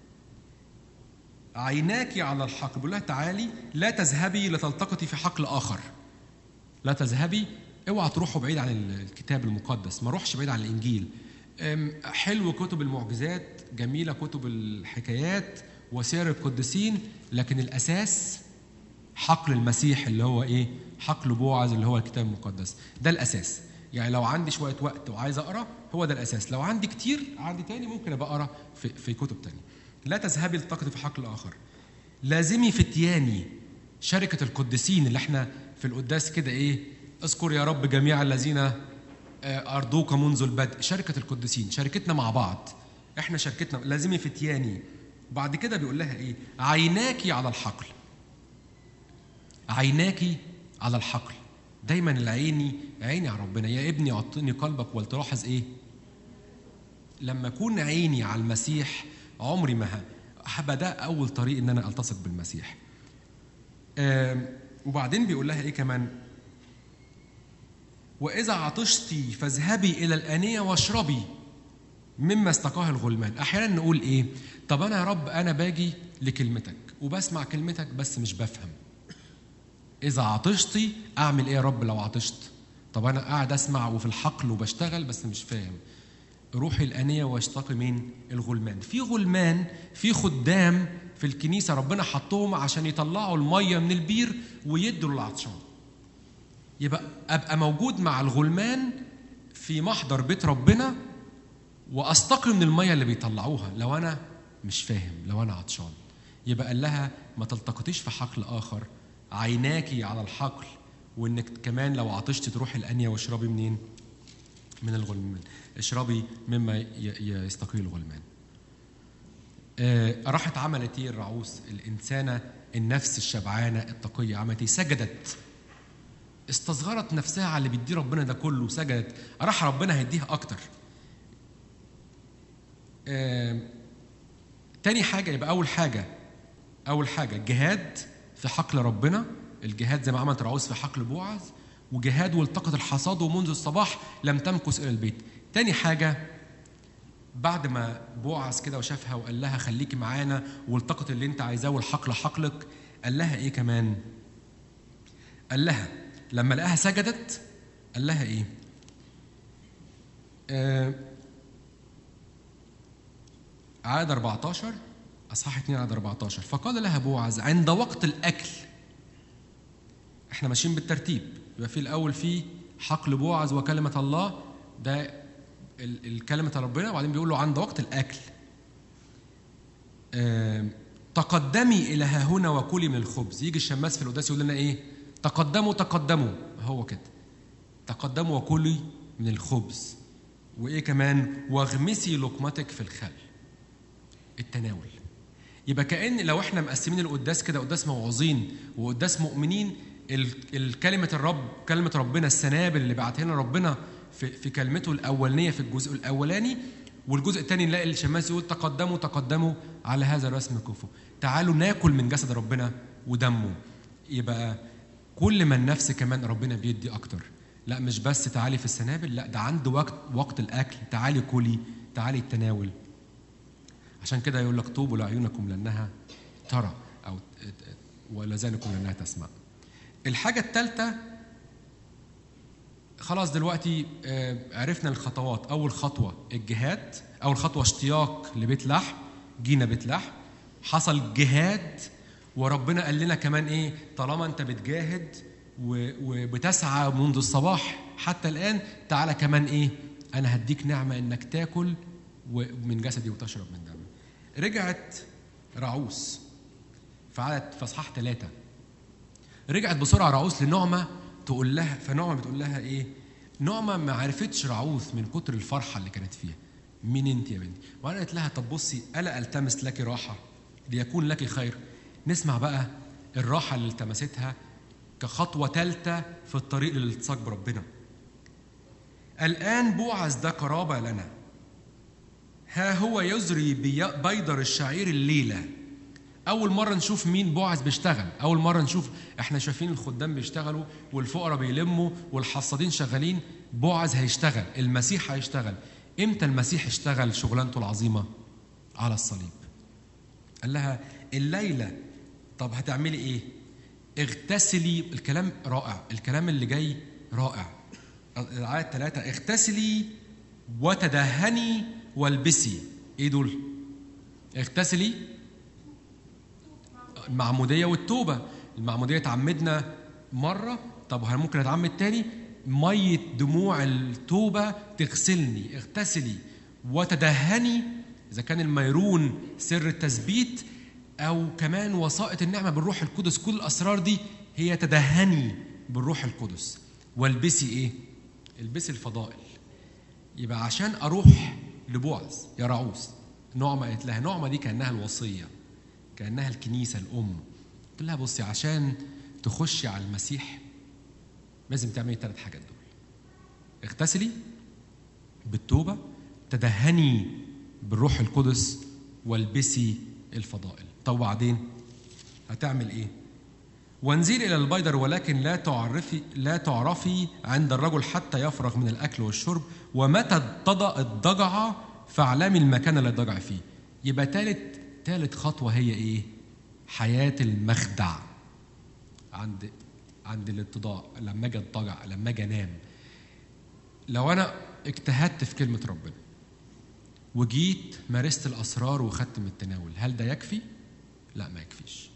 عيناك على الحقل بيقول لها تعالي لا تذهبي لتلتقطي في حقل آخر لا تذهبي اوعى تروحوا بعيد عن الكتاب المقدس ما روحش بعيد عن الانجيل أم، حلو كتب المعجزات جميله كتب الحكايات وسير القديسين لكن الاساس حقل المسيح اللي هو ايه حقل بوعز اللي هو الكتاب المقدس ده الاساس يعني لو عندي شويه وقت وعايز اقرا هو ده الاساس لو عندي كتير عندي تاني ممكن ابقى اقرا في, في كتب تانية لا تذهبي لتقضي في حقل اخر لازمي فتياني شركه القديسين اللي احنا في القداس كده ايه اذكر يا رب جميع الذين آه، ارضوك منذ البدء شركه القديسين شركتنا مع بعض احنا شركتنا لازمي فتياني بعد كده بيقول لها ايه عيناكي على الحقل عيناكي على الحقل دايما العيني عيني على ربنا يا ابني اعطني قلبك ولتلاحظ ايه لما اكون عيني على المسيح عمري ما ه- هبقى ده اول طريق ان انا التصق بالمسيح آم، وبعدين بيقول لها ايه كمان واذا عطشتي فاذهبي الى الانيه واشربي مما استقاه الغلمان احيانا نقول ايه طب انا يا رب انا باجي لكلمتك وبسمع كلمتك بس مش بفهم اذا عطشتي اعمل ايه يا رب لو عطشت طب انا قاعد اسمع وفي الحقل وبشتغل بس مش فاهم روحي الانيه واشتقي من الغلمان في غلمان في خدام في الكنيسه ربنا حطهم عشان يطلعوا الميه من البير ويدوا للعطشان يبقى ابقى موجود مع الغلمان في محضر بيت ربنا واستقي من الميه اللي بيطلعوها لو انا مش فاهم لو انا عطشان يبقى قال لها ما تلتقطيش في حقل اخر عيناكي على الحقل وانك كمان لو عطشت تروحي الانيه واشربي منين من الغلمان اشربي مما ي- ي- يستقي الغلمان آه، راحت عملت ايه الرعوس الانسانه النفس الشبعانه التقيه عملت ايه سجدت استصغرت نفسها على اللي بيديه ربنا ده كله سجدت راح ربنا هيديها اكتر آم، تاني حاجة يبقى أول حاجة أول حاجة جهاد في حقل ربنا الجهاد زي ما عملت رعوز في حقل بوعز وجهاد والتقط الحصاد ومنذ الصباح لم تمكث إلى البيت تاني حاجة بعد ما بوعز كده وشافها وقال لها خليكي معانا والتقط اللي انت عايزاه والحقل حقلك قال لها ايه كمان قال لها لما لقاها سجدت قال لها ايه آه عدد 14 اصحاح 2 عدد 14 فقال لها بوعز عند وقت الاكل احنا ماشيين بالترتيب يبقى في الاول في حقل بوعز وكلمه الله ده ال- الكلمه ربنا وبعدين بيقول له عند وقت الاكل آم، تقدمي الى ها هنا وكلي من الخبز يجي الشماس في القداس يقول لنا ايه تقدموا تقدموا هو كده تقدموا وكلي من الخبز وايه كمان واغمسي لقمتك في الخل التناول يبقى كأن لو احنا مقسمين القداس كده قداس موعظين وقداس مؤمنين ال- الكلمة الرب كلمة ربنا السنابل اللي بعتها لنا ربنا في, في كلمته الأولانية في الجزء الأولاني والجزء الثاني نلاقي الشماس يقول تقدموا تقدموا على هذا الرسم كفو تعالوا ناكل من جسد ربنا ودمه يبقى كل ما النفس كمان ربنا بيدي أكتر لا مش بس تعالي في السنابل لا ده عند وقت وقت الأكل تعالي كلي تعالي التناول عشان كده يقول لك طوبوا لعيونكم لانها ترى او ولذانكم لانها تسمع. الحاجه الثالثه خلاص دلوقتي آه، عرفنا الخطوات اول خطوه الجهاد اول خطوه اشتياق لبيت لحم جينا بيت لحم حصل جهاد وربنا قال لنا كمان ايه طالما انت بتجاهد و- وبتسعى منذ الصباح حتى الان تعالى كمان ايه انا هديك نعمه انك تاكل ومن جسدي وتشرب من دمي رجعت رعوس في عدد في اصحاح ثلاثه رجعت بسرعه رعوس لنعمه تقول لها فنعمه بتقول لها ايه؟ نعمه ما عرفتش رعوس من كتر الفرحه اللي كانت فيها. مين انت يا بنتي؟ وقالت قالت لها طب بصي الا التمس لك راحه ليكون لك خير. نسمع بقى الراحه اللي التمستها كخطوه ثالثه في الطريق للالتصاق بربنا. الان بوعز ده قرابه لنا. ها هو يزري بي- بيضر الشعير الليله اول مره نشوف مين بوعز بيشتغل اول مره نشوف احنا شايفين الخدام بيشتغلوا والفقراء بيلموا والحصادين شغالين بوعز هيشتغل المسيح هيشتغل امتى المسيح اشتغل شغلانته العظيمه على الصليب قال لها الليله طب هتعملي ايه اغتسلي الكلام رائع الكلام اللي جاي رائع الآية ثلاثة اغتسلي وتدهني والبسي ايه دول اغتسلي المعموديه والتوبه المعموديه تعمدنا مره طب هل ممكن اتعمد تاني ميه دموع التوبه تغسلني اغتسلي وتدهني اذا كان الميرون سر التثبيت او كمان وسائط النعمه بالروح القدس كل الاسرار دي هي تدهني بالروح القدس والبسي ايه البسي الفضائل يبقى عشان اروح لبوعز يا رعوس نعمه قالت لها نعمه دي كانها الوصيه كانها الكنيسه الام قلت لها بصي عشان تخشي على المسيح لازم تعملي الثلاث حاجات دول اغتسلي بالتوبه تدهني بالروح القدس والبسي الفضائل طب وبعدين هتعمل ايه وانزلي الى البيدر ولكن لا تعرفي لا تعرفي عند الرجل حتى يفرغ من الاكل والشرب ومتى اتضأ الضجعه فاعلمي المكان اللي الضجع فيه يبقى تالت تالت خطوه هي ايه حياه المخدع عند عند الاتضاع لما اجي اضطجع لما اجي انام لو انا اجتهدت في كلمه ربنا وجيت مارست الاسرار وخدت من التناول هل ده يكفي لا ما يكفيش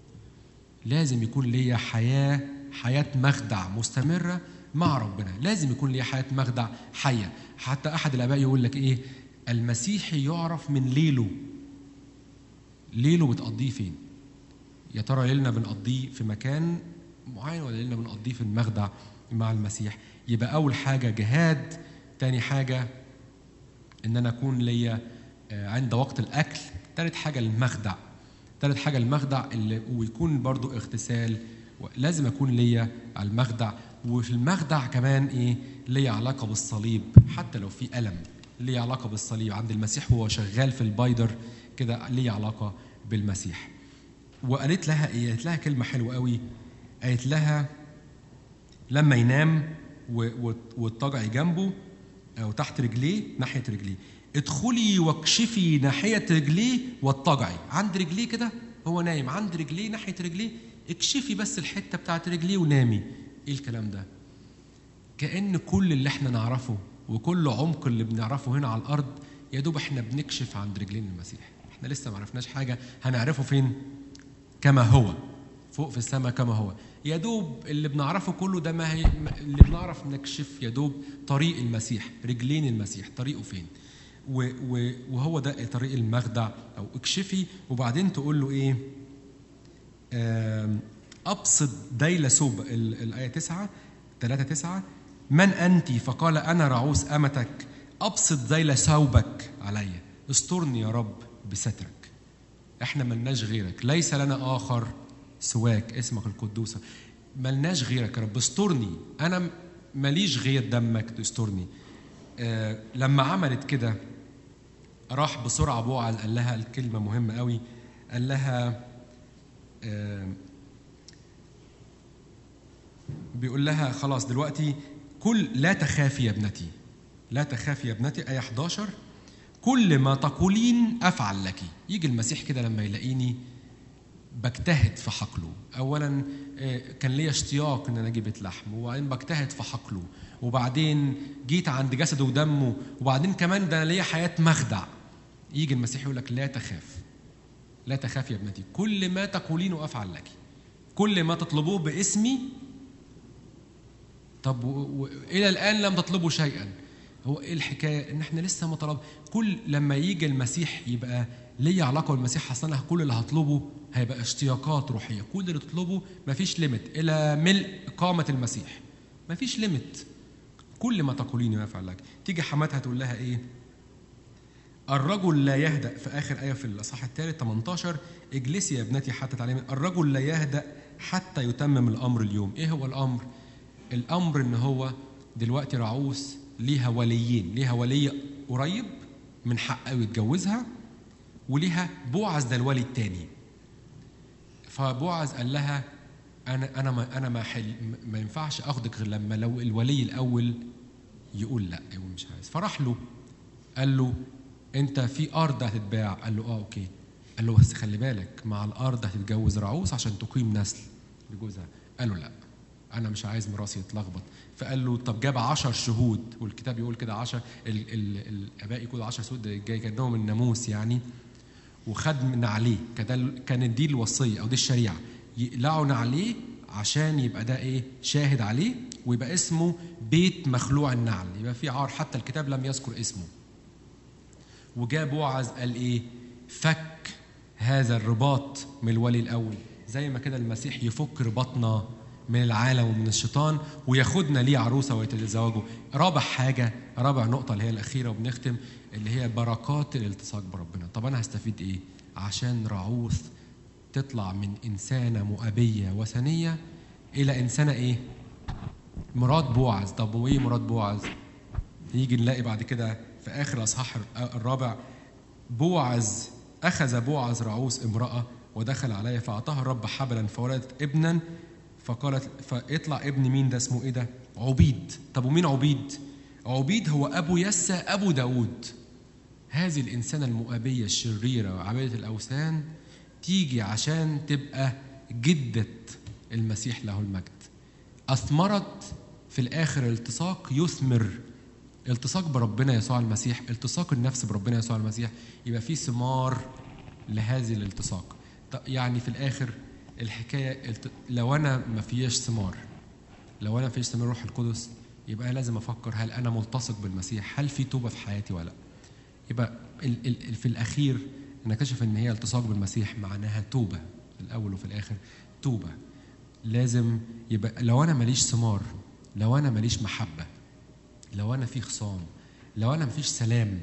لازم يكون ليا حياه حياه مخدع مستمره مع ربنا لازم يكون ليا حياه مخدع حيه حتى احد الاباء يقول لك ايه المسيحي يعرف من ليله ليله بتقضيه فين يا ترى ليلنا بنقضيه في مكان معين ولا ليلنا بنقضيه في المخدع مع المسيح يبقى اول حاجه جهاد تاني حاجه ان انا اكون ليا عند وقت الاكل تالت حاجه المخدع تالت حاجه المخدع اللي ويكون برضو اغتسال لازم اكون ليا على المخدع وفي المخدع كمان ايه ليا علاقه بالصليب حتى لو في الم ليا علاقه بالصليب عند المسيح وهو شغال في البايدر كده ليا علاقه بالمسيح وقالت لها ايه قالت لها كلمه حلوه قوي قالت لها لما ينام والطجعي جنبه او تحت رجليه ناحيه رجليه ادخلي واكشفي ناحيه رجليه واضطجعي عند رجليه كده هو نايم عند رجليه ناحيه رجليه اكشفي بس الحته بتاعت رجليه ونامي ايه الكلام ده كان كل اللي احنا نعرفه وكل عمق اللي بنعرفه هنا على الارض يا دوب احنا بنكشف عند رجلين المسيح احنا لسه ما عرفناش حاجه هنعرفه فين كما هو فوق في السماء كما هو يا دوب اللي بنعرفه كله ده ما هي اللي بنعرف نكشف يا دوب طريق المسيح رجلين المسيح طريقه فين وهو ده طريق المخدع او اكشفي وبعدين تقول له ايه ابسط ديل ثوب الايه 9 3 9 من انت فقال انا رعوس امتك ابسط ذيل ثوبك علي استرني يا رب بسترك احنا ملناش غيرك ليس لنا اخر سواك اسمك القدوس ملناش غيرك يا رب استرني انا ماليش غير دمك تسترني آه لما عملت كده راح بسرعه بوعز قال لها الكلمه مهمه قوي قال لها آه بيقول لها خلاص دلوقتي كل لا تخافي يا ابنتي لا تخافي يا ابنتي آية 11 كل ما تقولين أفعل لك يجي المسيح كده لما يلاقيني بجتهد في حقله أولا كان ليا اشتياق إن أنا أجيب بيت لحم وبعدين بجتهد في حقله وبعدين جيت عند جسده ودمه وبعدين كمان ده ليا حياة مخدع يجي المسيح يقول لك لا تخاف لا تخاف يا ابنتي كل ما تقولين أفعل لك كل ما تطلبوه باسمي طب والى الان لم تطلبوا شيئا هو ايه الحكايه ان احنا لسه ما طلب كل لما يجي المسيح يبقى ليا علاقه بالمسيح حصل كل اللي هطلبه هيبقى اشتياقات روحيه كل اللي تطلبه مفيش ليميت الى ملء قامه المسيح مفيش ليميت كل ما تقولين ما يفعل لك تيجي حماتها تقول لها ايه الرجل لا يهدأ في آخر آية في الأصحاح الثالث 18 اجلسي يا ابنتي حتى تعلمي الرجل لا يهدأ حتى يتمم الأمر اليوم إيه هو الأمر؟ الامر ان هو دلوقتي رعوس ليها وليين ليها ولي قريب من حقه يتجوزها وليها بوعز ده الولي الثاني فبوعز قال لها انا انا ما انا ما حل ما ينفعش اخدك غير لما لو الولي الاول يقول لا يقول مش عايز فراح له قال له انت في ارض هتتباع قال له اه اوكي قال له بس خلي بالك مع الارض هتتجوز رعوس عشان تقيم نسل لجوزها قال له لا انا مش عايز مراسي يتلخبط فقال له طب جاب عشر شهود والكتاب يقول كده عشر ال ال الاباء يقولوا عشر شهود جاي كانهم الناموس يعني وخد من عليه كانت دي الوصيه او دي الشريعه يقلعوا عليه عشان يبقى ده ايه شاهد عليه ويبقى اسمه بيت مخلوع النعل يبقى في عار حتى الكتاب لم يذكر اسمه وجاء بوعز قال ايه فك هذا الرباط من الولي الاول زي ما كده المسيح يفك رباطنا من العالم ومن الشيطان وياخدنا ليه عروسه ويتزوجوا رابع حاجه رابع نقطه اللي هي الاخيره وبنختم اللي هي بركات الالتصاق بربنا طب انا هستفيد ايه عشان رعوث تطلع من انسانه مؤبيه وثنيه الى انسانه ايه مراد بوعز طب وايه مراد بوعز يجي نلاقي بعد كده في اخر الاصحاح الرابع بوعز اخذ بوعز رعوس امراه ودخل عليها فاعطاها الرب حبلا فولدت ابنا فقالت فاطلع ابن مين ده اسمه ايه ده؟ عبيد طب ومين عبيد؟ عبيد هو ابو يسى ابو داود هذه الانسانه المؤابيه الشريره وعباده الاوثان تيجي عشان تبقى جده المسيح له المجد اثمرت في الاخر التصاق يثمر التصاق بربنا يسوع المسيح التصاق النفس بربنا يسوع المسيح يبقى في ثمار لهذه الالتصاق يعني في الاخر الحكايه لو انا ما فيش ثمار لو انا ما فيش ثمار روح القدس يبقى لازم افكر هل انا ملتصق بالمسيح هل في توبه في حياتي ولا لا يبقى ال ال في الاخير نكتشف ان هي التصاق بالمسيح معناها توبه في الاول وفي الاخر توبه لازم يبقى لو انا ماليش ثمار لو انا ماليش محبه لو انا في خصام لو انا مفيش سلام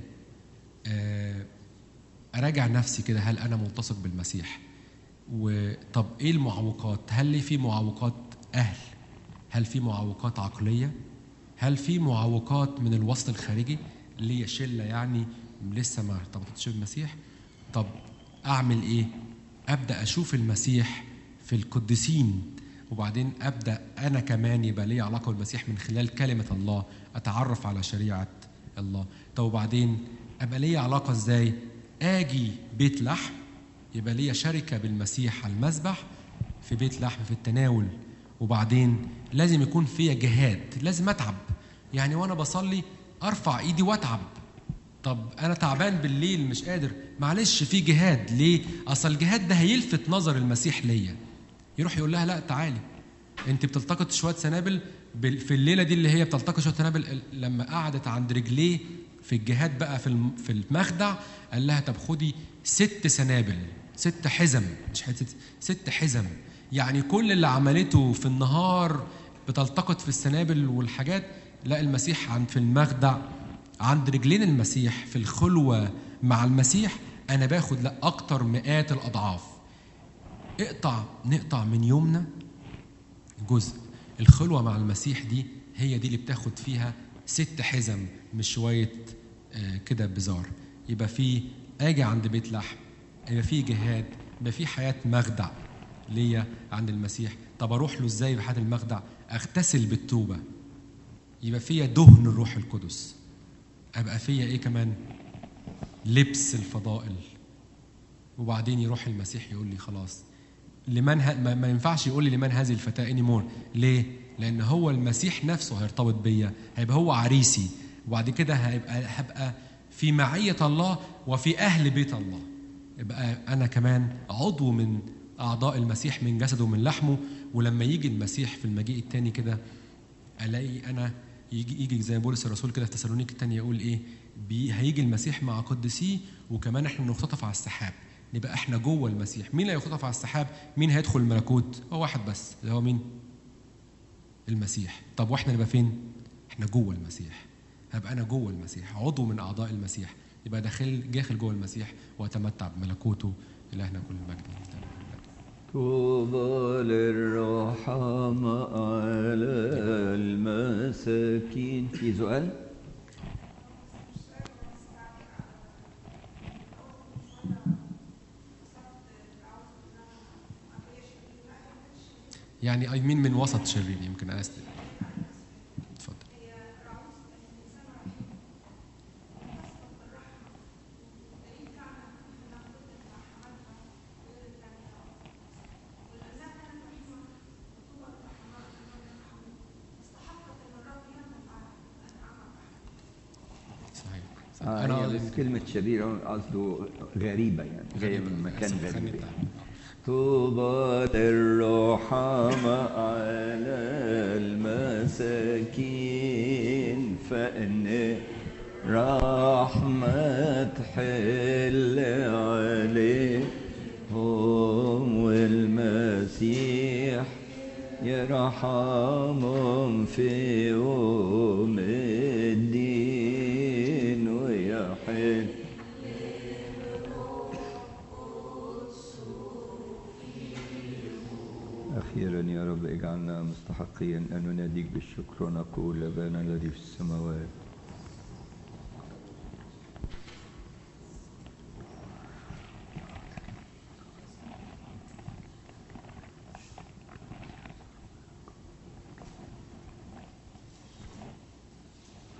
اراجع نفسي كده هل انا ملتصق بالمسيح وطب ايه المعوقات هل لي في معوقات اهل هل في معوقات عقليه هل في معوقات من الوسط الخارجي اللي هي شله يعني لسه ما ارتبطتش بالمسيح طب اعمل ايه ابدا اشوف المسيح في القديسين وبعدين ابدا انا كمان يبقى لي علاقه بالمسيح من خلال كلمه الله اتعرف على شريعه الله طب وبعدين ابقى لي علاقه ازاي اجي بيت لحم يبقى لي شركه بالمسيح على المذبح في بيت لحم في التناول وبعدين لازم يكون فيا جهاد لازم اتعب يعني وانا بصلي ارفع ايدي واتعب طب انا تعبان بالليل مش قادر معلش في جهاد ليه اصل الجهاد ده هيلفت نظر المسيح ليا يروح يقول لها لا تعالي انت بتلتقط شويه سنابل في الليله دي اللي هي بتلتقط شويه سنابل لما قعدت عند رجليه في الجهاد بقى في في المخدع قال لها طب خدي ست سنابل ست حزم مش حته ست حزم يعني كل اللي عملته في النهار بتلتقط في السنابل والحاجات لا المسيح عند في المخدع عند رجلين المسيح في الخلوه مع المسيح انا باخد لا اكتر مئات الاضعاف اقطع نقطع من يومنا جزء الخلوة مع المسيح دي هي دي اللي بتاخد فيها ست حزم مش شوية آه كده بزار يبقى في اجي عند بيت لحم يبقى في جهاد يبقى في حياة مخدع ليا عند المسيح طب اروح له ازاي بحياة المخدع اغتسل بالتوبة يبقى فيا دهن الروح القدس ابقى فيا ايه كمان لبس الفضائل وبعدين يروح المسيح يقول لي خلاص لمن ه... ما, ما ينفعش يقول لي لمن هذه الفتاة انيمور ليه؟ لأن هو المسيح نفسه هيرتبط بيا هيبقى هو عريسي وبعد كده هيبقى هبقى في معية الله وفي أهل بيت الله يبقى أنا كمان عضو من أعضاء المسيح من جسده ومن لحمه ولما يجي المسيح في المجيء الثاني كده ألاقي أنا يجي يجي زي بولس الرسول كده في تسالونيك الثانية يقول إيه؟ بي هيجي المسيح مع قدسيه وكمان احنا نختطف على السحاب نبقى احنا جوه المسيح مين اللي هيخطف على السحاب مين هيدخل الملكوت هو واحد بس اللي هو مين المسيح طب واحنا نبقى فين احنا جوه المسيح هبقى انا جوه المسيح عضو من اعضاء المسيح يبقى داخل داخل جوه المسيح واتمتع بملكوته الهنا كل المجد طوبى للرحماء على المساكين في سؤال يعني اي مين من وسط شرير يمكن انا اتفضل صحيح آه انا هي بس كلمة شرير قصده غريبة يعني جاية من مكان آسف، غريب خليني يعني. أتعب. طوبى للرحماء على المساكين فإن رحمة تحل عليهم والمسيح يرحمهم في يوم الدين ويحل أخيرا يا رب اجعلنا مستحقين أن نناديك بالشكر ونقول أبانا الذي في السماوات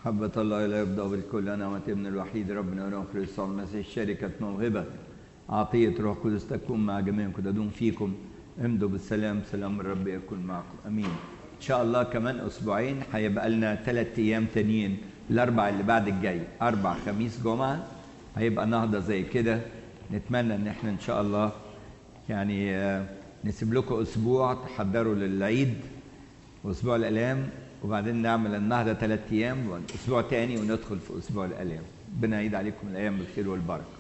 محبة الله لا يبدأ بالكل أنا ابن الوحيد ربنا ونعم كريستوس المسيح شركة موهبة عطية روح قدس تكون مع جميعكم تدوم فيكم امضوا بالسلام سلام الرب يكون معكم امين ان شاء الله كمان اسبوعين هيبقى لنا ثلاث ايام تانيين الاربع اللي بعد الجاي اربع خميس جمعه هيبقى نهضه زي كده نتمنى ان احنا ان شاء الله يعني آه، نسيب لكم اسبوع تحضروا للعيد واسبوع الالام وبعدين نعمل النهضه ثلاث ايام واسبوع تاني وندخل في اسبوع الالام ربنا يعيد عليكم الايام بالخير والبركه